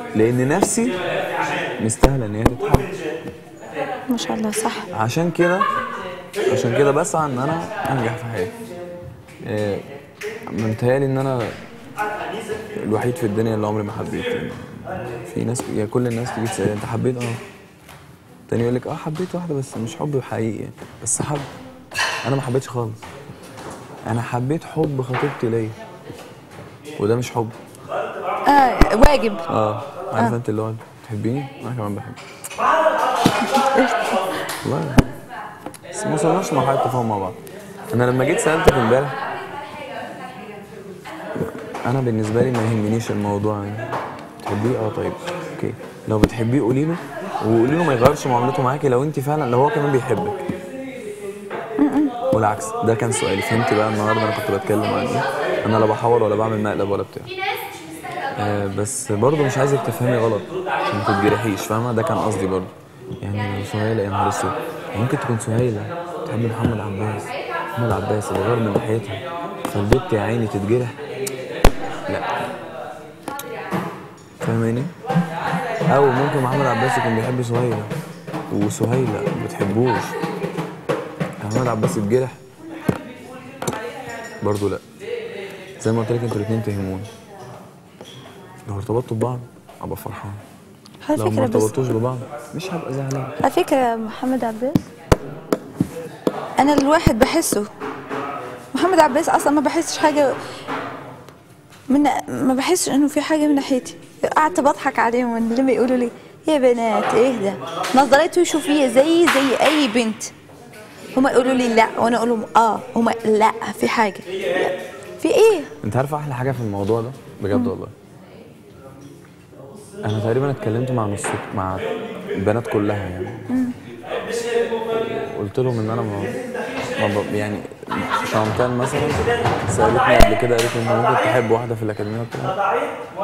لان نفسي مستاهله ان هي تتحب ما شاء الله صح عشان كده عشان كده بسعى ان انا انجح في حياتي إيه، متهيألي ان انا الوحيد في الدنيا اللي عمري ما حبيت يعني في ناس يعني كل الناس تيجي تسألني انت حبيت اه تاني يقول لك اه حبيت واحده بس مش حب حقيقي يعني. بس حب انا ما حبيتش خالص انا حبيت حب خطيبتي ليا وده مش حب اه واجب اه عارف انت اللي هو تحبيني انا كمان بحبك والله بس ما وصلناش لمرحله تفاهم مع بعض انا لما جيت سالتك امبارح انا بالنسبه لي ما يهمنيش الموضوع يعني تحبيه اه طيب اوكي لو بتحبيه قولي له وقولي له ما يغيرش معاملته معاكي لو انت فعلا لو هو كمان بيحبك والعكس ده كان سؤالي فهمت بقى النهارده انا كنت بتكلم عن ايه انا لا بحور ولا بعمل مقلب ولا بتاع آه بس برضه مش عايزك تفهمي غلط عشان ما تتجرحيش فاهمه ده كان قصدي برضه يعني سهيله يا نهار اسود ممكن تكون سهيله تحب محمد عباس محمد عباس اللي غير من ناحيتها فالبت يا عيني تتجرح لا فاهماني او ممكن محمد عباس يكون بيحب سهيله وسهيله ما بتحبوش محمد عباس يتجرح برضه لا زي ما قلت لك انتوا الاثنين تهموني لو ارتبطتوا ببعض ابقى فرحان على لو ما فكره بس ارتبطتوش ببعض مش هبقى زعلان على فكره محمد عباس انا الواحد بحسه محمد عباس اصلا ما بحسش حاجه من ما بحسش انه في حاجه من ناحيتي قعدت بضحك عليهم من لما يقولوا لي يا بنات اهدى نظرته يشوفيه زي زي اي بنت هما يقولوا لي لا وانا اقول لهم اه هما لا في حاجه لا. في ايه انت عارفه احلى حاجه في الموضوع ده بجد والله انا تقريبا اتكلمت مع نص مع البنات كلها يعني قلت لهم ان انا ما, ما ب... يعني شانتال مثلا سالتني قبل كده قالت لي انت ممكن تحب واحده في الاكاديميه قلت لها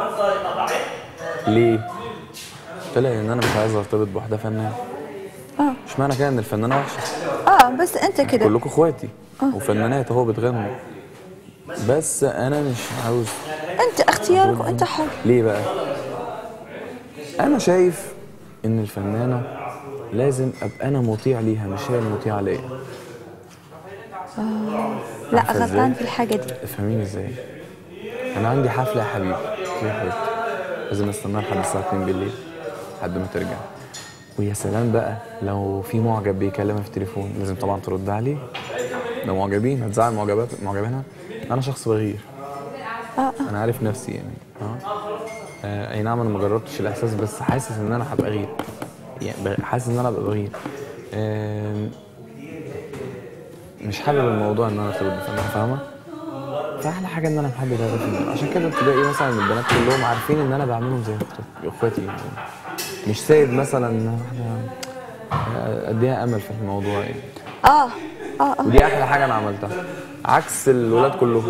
ليه؟ قلت لها ان انا مش عايز ارتبط بواحده فنانه اه مش معنى كده ان الفنانه وحشه اه بس انت كده كلكم اخواتي وفنانات اهو بتغنوا بس انا مش عاوز انت اختيارك وانت حر ليه بقى؟ أنا شايف إن الفنانة لازم أبقى أنا مطيع ليها مش هي المطيعة ليا لا عارفة إزاي؟ غلطان في الحاجه دي افهميني إزاي؟ أنا عندي حفلة يا حبيبي قلت له يا حبيبتي لازم استناها لحد الساعة 2 بالليل لحد ما ترجع ويا سلام بقى لو في معجب بيكلمها في التليفون لازم طبعا ترد عليه لو معجبين هتزعل معجبات معجبينها أنا شخص بغير اه انا عارف نفسي يعني اه آه، اي نعم انا ما جربتش الاحساس بس حاسس ان انا هبقى غير يعني بغ- حاسس ان انا هبقى بغير آم، مش حابب الموضوع ان انا ارتبط بفنان فاهمه فاحلى حاجه ان انا محدد هدفي من- عشان كده تلاقي مثلا البنات كلهم عارفين ان انا بعملهم زي أخت- اخواتي يعني. مش سايب مثلا ان احنا آه، اديها امل في الموضوع يعني اه اه اه ودي احلى حاجه انا عملتها عكس الولاد كلهم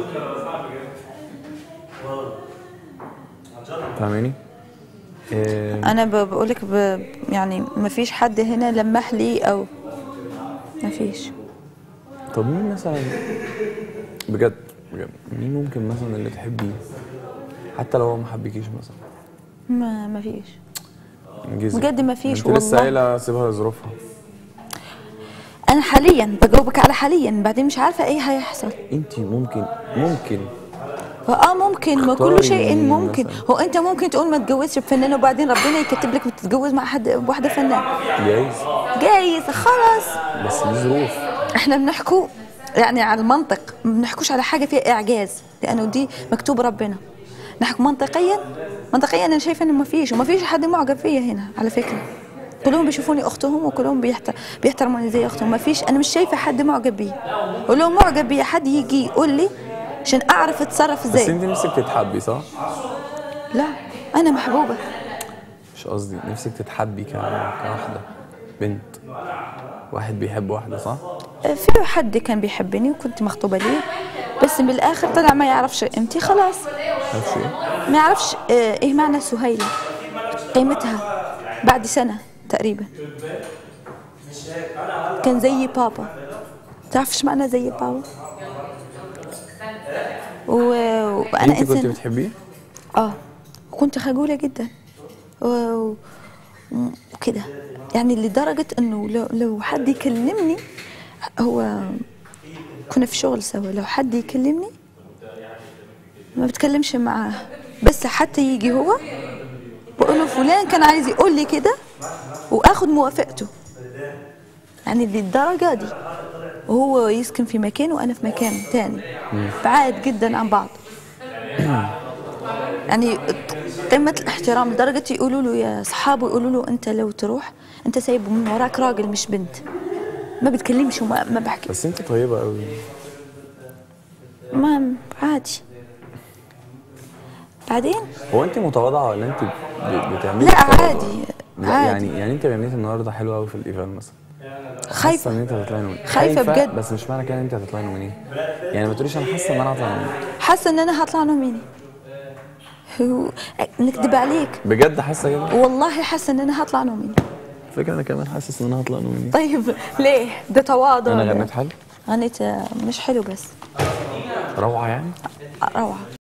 فاهماني؟ إيه انا بقول لك ب... يعني ما فيش حد هنا لمح لي او ما فيش طب مين مثلا بجد بجد مين ممكن مثلا اللي تحبيه حتى لو هو ما حبكيش مثلا ما ما فيش انجزي بجد ما فيش انت لسه والله. قايله سيبها لظروفها انا حاليا بجاوبك على حاليا بعدين مش عارفه ايه هيحصل انت ممكن ممكن فاه ممكن ما كل اختاري شيء مين ممكن مثلاً؟ هو انت ممكن تقول ما تتجوزش بفنان وبعدين ربنا يكتب لك وتتجوز مع حد واحده فنان جايز جايز خلاص بس دي ظروف احنا بنحكوا يعني على المنطق ما بنحكوش على حاجه فيها اعجاز لانه دي مكتوب ربنا نحكي منطقيا منطقيا انا شايفه انه ما فيش وما فيش حد معجب فيا هنا على فكره كلهم بيشوفوني اختهم وكلهم بيحت... بيحترموني زي اختهم ما فيش انا مش شايفه حد معجب بيا ولو معجب بيا حد يجي يقول لي عشان اعرف اتصرف بس ازاي انت نفسك تتحبي صح؟ لا انا محبوبه مش قصدي نفسك تتحبي ك... كواحده بنت واحد بيحب واحده صح؟ في حد كان بيحبني وكنت مخطوبه ليه بس بالاخر طلع ما يعرفش قيمتي خلاص عارفش ايه؟ ما يعرفش آه، ايه معنى سهيلة قيمتها بعد سنة تقريبا كان زي بابا تعرفش معنى زي بابا و... وانا انت كنت انسان بتحبيه؟ اه كنت خجولة جدا و- وكده يعني لدرجة انه لو, لو حد يكلمني هو كنا في شغل سوا لو حد يكلمني ما بتكلمش معاه بس حتى يجي هو بقول له فلان كان عايز يقول لي كده واخد موافقته يعني للدرجة دي وهو يسكن في مكان وانا في مكان تاني بعاد جدا عن بعض يعني قمة الاحترام لدرجة يقولوا له يا أصحابه يقولوا له أنت لو تروح أنت سايب من وراك راجل مش بنت ما بتكلمش وما ما بحكي بس انت طيبه قوي ما عادي بعدين هو انت متواضعه ولا انت ب- بتعملي لا التواضع؟ عادي لا عادي يعني يعني انت غنيتي النهارده حلو قوي في الايفان مثلا حاسه خايفة ان انت هتطلعي نومين خايفة بجد. بس مش معنى كده ان انت هتطلعي نومين يعني ما تقوليش انا حاسه ان انا هطلع نومين حاسة إن أنا هطلع نوميني هو نكذب عليك بجد حاسه كده والله حاسة إن أنا هطلع نوميني فكرة انا كمان حاسس ان انا هطلع نومين طيب ليه ده تواضع انا ده. غنيت حلو غنيت آه، مش حلو بس روعه يعني روعة